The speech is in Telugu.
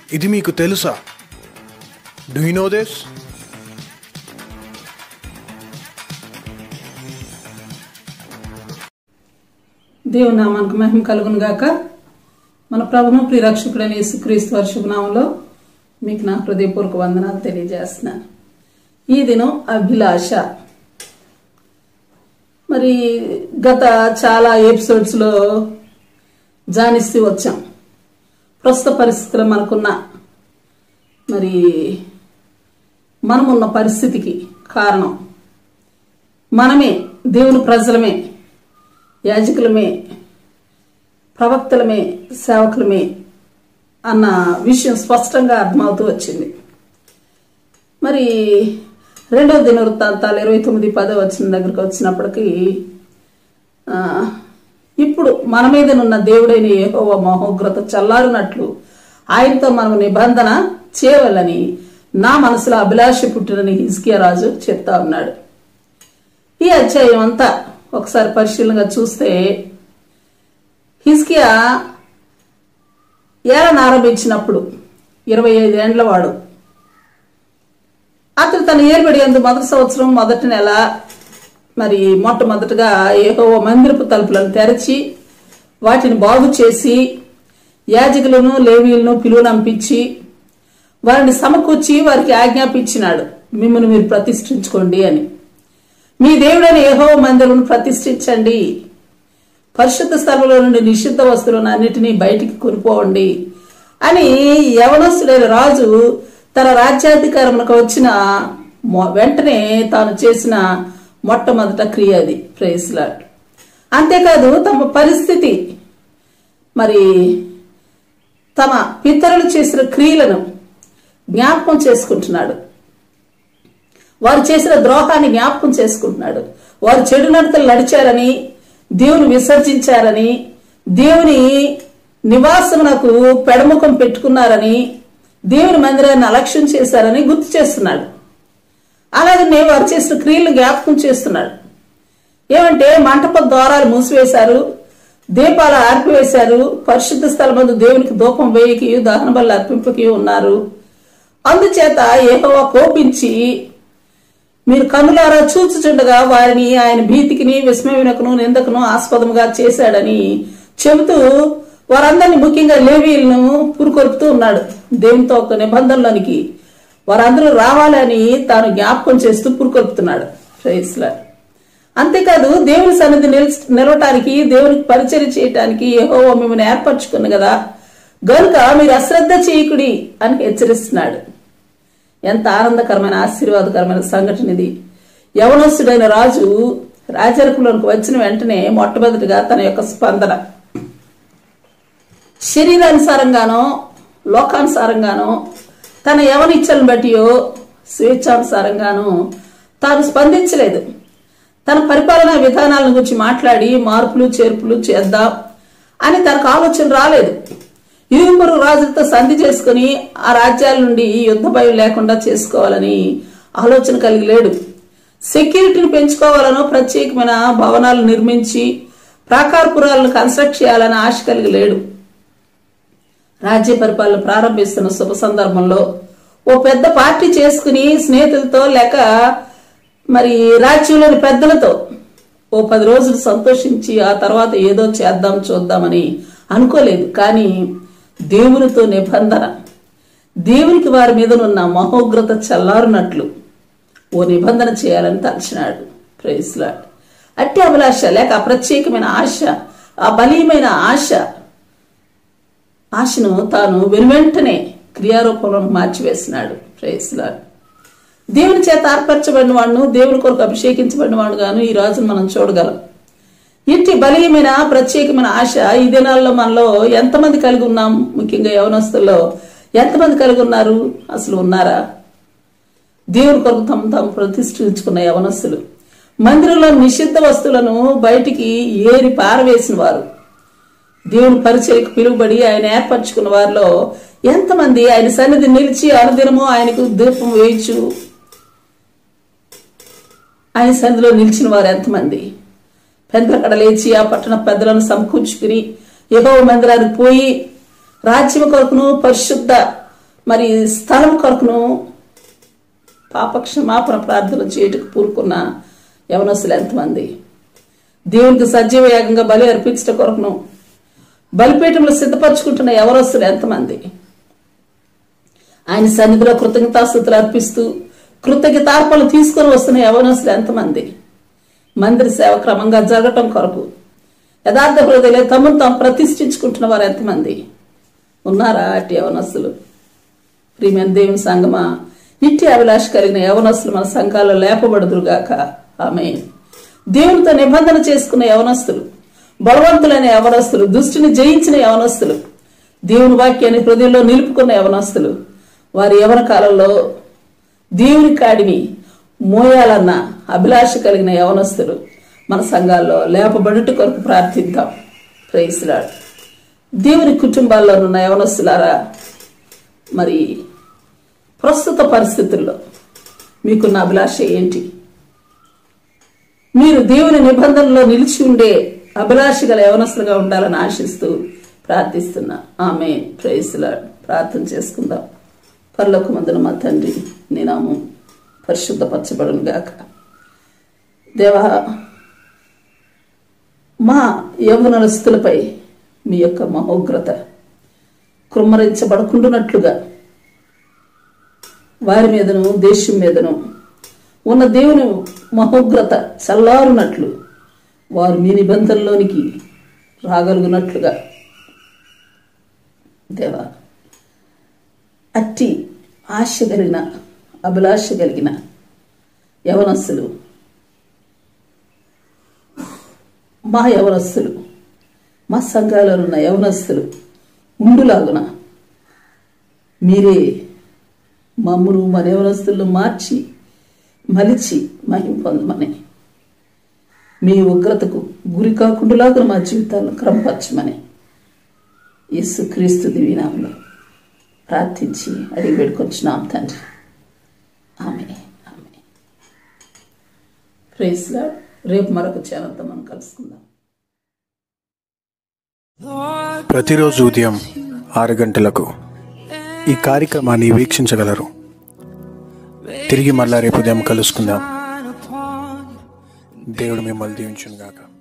ఇది మీకు తెలుసా డూ యూ నో దిస్ దేవుని నామానికి మహిమ కలుగును గాక మన ప్రభును ప్రిరక్షకుడైన యేసుక్రీస్తు వారి శుభనామంలో మీకు నా హృదయపూర్వక వందనాలు తెలియజేస్తున్నాను ఈ దినం అభిలాష మరి గత చాలా ఎపిసోడ్స్లో జానిస్తూ వచ్చాం ప్రస్తుత పరిస్థితుల్లో మనకున్న మరి మనమున్న పరిస్థితికి కారణం మనమే దేవుని ప్రజలమే యాజకులమే ప్రవక్తలమే సేవకులమే అన్న విషయం స్పష్టంగా అర్థమవుతూ వచ్చింది మరి రెండవ దినవృత్తాంతాలు ఇరవై తొమ్మిది పదో వచ్చిన దగ్గరకు వచ్చినప్పటికీ ఆ, ఇప్పుడు మన మీదనున్న దేవుడైన ఏహోవ మహోగ్రత చల్లారునట్లు ఆయనతో మనం నిబంధన చేయవలని నా మనసులో అభిలాష పుట్టినని హిజ్కియా రాజు చెప్తా ఉన్నాడు ఈ అధ్యాయం అంతా ఒకసారి పరిశీలనగా చూస్తే హిస్కియా ఏలను ఆరంభించినప్పుడు ఇరవై ఐదు ఏండ్ల వాడు అతను తన ఏర్పడి అందు మొదటి సంవత్సరం మొదటి నెల మరి మొట్టమొదటగా ఏహో మందిరపు తలుపులను తెరచి వాటిని బాగు చేసి యాజకులను లేవీలను పిలువనంపించి వారిని సమకూర్చి వారికి ఆజ్ఞాపించినాడు మిమ్మల్ని మీరు ప్రతిష్ఠించుకోండి అని మీ దేవుడైన యెహో మందిరం ప్రతిష్ఠించండి పరిశుద్ధ స్థలంలో నుండి నిషిద్ధ వస్తువులను అన్నిటినీ బయటికి కొనిపోవండి అని యవనస్తుడైన రాజు తన రాజ్యాధికారమునకు వచ్చిన మొ- వెంటనే తాను చేసిన మొట్టమొదట క్రియ అది ప్రేస్లాడ్ అంతేకాదు తమ పరిస్థితి మరి తమ పితరులు చేసిన క్రియలను జ్ఞాపకం చేసుకుంటున్నాడు వారు చేసిన ద్రోహాన్ని జ్ఞాపకం చేసుకుంటున్నాడు వారు చెడు నడతలు నడిచారని దేవుని విసర్జించారని దేవుని నివాసమునకు పెడముఖం పెట్టుకున్నారని దేవుని మందిరాన్ని అలక్ష్యం చేశారని గుర్తు చేస్తున్నాడు అలాగనే వారు చేసిన క్రియలను జ్ఞాపకం చేస్తున్నాడు ఏమంటే మంటప ద్వారాలు మూసివేశారు దీపాలు ఆర్పివేశారు పరిశుద్ధ స్థలమందు దేవునికి ధూపం వేయకి దహన బల్ల అర్పింపకి ఉన్నారు అందుచేత ఏహోవా కోపించి మీరు కన్నులారా చూచుచుండగా వారిని ఆయన భీతికిని విస్మయునకును నిందకును ఆస్పదముగా చేశాడని చెబుతూ వారందరినీ ముఖ్యంగా లేవీలను పురుకొల్పుతూ ఉన్నాడు దేవునితో ఒక నిబంధనలోనికి వారందరూ రావాలని తాను జ్ఞాపకం చేస్తూ పురుకొల్పుతున్నాడు ప్రైస్లా అంతేకాదు దేవుని సన్నిధి నిలిచి నిలవటానికి దేవునికి పరిచయం చేయటానికి ఏహో మిమ్మల్ని ఏర్పరచుకున్న కదా గనుక మీరు అశ్రద్ధ చేయకుడి అని హెచ్చరిస్తున్నాడు ఎంత ఆనందకరమైన ఆశీర్వాదకరమైన సంఘటన ఇది యవనస్తుడైన రాజు రాజరకులోనికి వచ్చిన వెంటనే మొట్టమొదటిగా తన యొక్క స్పందన శరీరానుసారంగానో లోకానుసారంగానో తన యవనిచ్చలను బట్టియో స్వేచ్ఛానుసారంగానో తాను స్పందించలేదు తన పరిపాలనా విధానాలను గురించి మాట్లాడి మార్పులు చేర్పులు చేద్దాం అని తనకు ఆలోచన రాలేదు ఇరువురు రాజులతో సంధి చేసుకుని ఆ రాజ్యాల నుండి యుద్ధ భయం లేకుండా చేసుకోవాలని ఆలోచన కలిగి లేడు సెక్యూరిటీని పెంచుకోవాలనో ప్రత్యేకమైన భవనాలు నిర్మించి ప్రాకారపురాలను కన్స్ట్రక్ట్ చేయాలని ఆశ కలిగి లేడు రాజ్య పరిపాలన ప్రారంభిస్తున్న శుభ సందర్భంలో ఓ పెద్ద పార్టీ చేసుకుని స్నేహితులతో లేక మరి రాజ్యంలోని పెద్దలతో ఓ పది రోజులు సంతోషించి ఆ తర్వాత ఏదో చేద్దాం చూద్దామని అనుకోలేదు కానీ దేవునితో నిబంధన దేవునికి వారి మీదనున్న మహోగ్రత చల్లారునట్లు ఓ నిబంధన చేయాలని తలచినాడు ప్రేస్లాడ్ అట్టి అభిలాష లేక ఆ ప్రత్యేకమైన ఆశ ఆ బలీయమైన ఆశ ఆశను తాను వెనువెంటనే క్రియారూపంలో మార్చివేసినాడు ప్రేస్లాడ్ దేవుని చేత ఆర్పరచబడిన వాడును దేవుని కొరకు అభిషేకించబడిన వాడు గాను ఈ రాజును మనం చూడగలం ఇట్టి బలీయమైన ప్రత్యేకమైన ఆశ ఈ దినాల్లో మనలో ఎంతమంది కలిగి ఉన్నాం ముఖ్యంగా యవనస్తుల్లో ఎంతమంది కలిగి ఉన్నారు అసలు ఉన్నారా దేవుని కొరకు తమ తాము ప్రతిష్ఠించుకున్న యవనస్తులు మందిరంలో నిషిద్ధ వస్తువులను బయటికి ఏరి పారవేసిన వారు దేవుని పరిచయకు పిలువబడి ఆయన ఏర్పరచుకున్న వారిలో ఎంతమంది ఆయన సన్నిధి నిలిచి అనుదినము ఆయనకు దీపం వేయచ్చు ఆయన సన్నిధిలో నిలిచిన వారు ఎంతమంది పెద్దలకడ లేచి ఆ పట్టణ పెద్దలను సమకూర్చుకుని ఏదో మందిరానికి పోయి రాజ్యం కొరకును పరిశుద్ధ మరి స్థలం కొరకును పాప క్షమాపణ ప్రార్థన చేయుటకు పూరుకున్న యవనస్తులు ఎంతమంది దేవునికి సజీవ యాగంగా బలి అర్పించట కొరకును బలిపీఠంలో సిద్ధపరచుకుంటున్న యవనస్తులు ఎంతమంది ఆయన సన్నిధిలో కృతజ్ఞతాస్థుతులు అర్పిస్తూ కృతజ్ఞతార్పణలు తీసుకొని వస్తున్న యవనస్తులు ఎంతమంది మందిర సేవ క్రమంగా జరగటం కొరకు యథార్థ హృదయలే తమను తాము ప్రతిష్ఠించుకుంటున్న వారు ఎంతమంది ఉన్నారా అట్టి యవనస్తులు ప్రియమైన దేవుని సంగమా ఇట్టి అభిలాష కలిగిన యవనస్తులు మన సంఘాల్లో లేపబడుదురుగాక ఆమె దేవునితో నిబంధన చేసుకున్న యవనస్తులు బలవంతులైన యవనస్తులు దుష్టిని జయించిన యవనస్తులు దేవుని వాక్యాన్ని హృదయంలో నిలుపుకున్న యవనస్తులు వారి యవన కాలంలో దేవుని కాడిని మోయాలన్న అభిలాష కలిగిన యవనస్తులు మన సంఘాల్లో లేపబడుట కొరకు ప్రార్థిద్దాం ప్రేయిస్తున్నాడు దేవుని కుటుంబాల్లో ఉన్న యవనస్తులారా మరి ప్రస్తుత పరిస్థితుల్లో మీకున్న అభిలాష ఏంటి మీరు దేవుని నిబంధనలో నిలిచి ఉండే అభిలాష గల యవనస్తులుగా ఉండాలని ఆశిస్తూ ప్రార్థిస్తున్నా ఆమె ప్రేయస్లాడ్ ప్రార్థన చేసుకుందాం పర్లోక మందున మా తండ్రి నీ నామం పరిశుద్ధపరచబడును గాక దేవా మా యవనస్తులపై మీ యొక్క మహోగ్రత కృమ్మరించబడకుండానట్లుగా వారి మీదను దేశం మీదను ఉన్న దేవుని మహోగ్రత చల్లారునట్లు వారు మీ నిబంధనలోనికి రాగలుగునట్లుగా దేవా అట్టి ఆశ కలిగిన అభిలాష కలిగిన యవనస్సులు మా యవనస్సులు మా సంఘాలలో ఉన్న యవనస్తులు ఉండులాగున మీరే మమ్మను మన యవనస్తులను మార్చి మలిచి మహిం పొందమని మీ ఉగ్రతకు గురి కాకుండా మా జీవితాలను క్రమపరచమని యేసు క్రీస్తు దివినామంలో ప్రార్థించి అడిగి పెట్టుకొచ్చినాం తండ్రి ఆమె ఆమె ప్రేస్లా రేపు మరొక ఛానల్తో మనం కలుసుకుందాం ప్రతిరోజు ఉదయం ఆరు గంటలకు ఈ కార్యక్రమాన్ని వీక్షించగలరు తిరిగి మళ్ళా రేపు ఉదయం కలుసుకుందాం దేవుడు మిమ్మల్ని దీవించును గాక